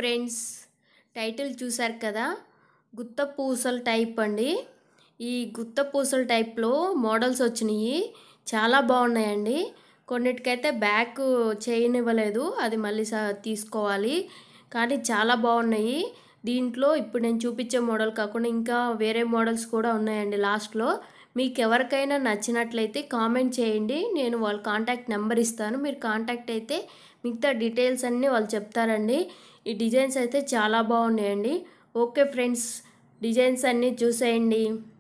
friends title చూశారు కదా గుత్త పూసల టైప్ అండి ఈ గుత్త పూసల టైప్లో మోడల్స్ వచ్చినాయి చాలా బాగున్నాయండి కొన్నిటికైతే బ్యాక్ చేయనివ్వలేదు అది మళ్ళీ స- తీసుకోవాలి కానీ చాలా బాగున్నాయి దీంట్లో ఇప్పుడు నేను చూపించే మోడల్ కాకుండా ఇంకా వేరే మోడల్స్ కూడా ఉన్నాయండి లాస్ట్లో మీకు ఎవరికైనా నచ్చినట్లయితే కామెంట్ చేయండి నేను వాళ్ళ కాంటాక్ట్ నెంబర్ ఇస్తాను మీరు కాంటాక్ట్ అయితే మిగతా డీటెయిల్స్ అన్నీ వాళ్ళు చెప్తారండి ఈ డిజైన్స్ అయితే చాలా బాగున్నాయండి ఓకే ఫ్రెండ్స్ డిజైన్స్ అన్నీ చూసేయండి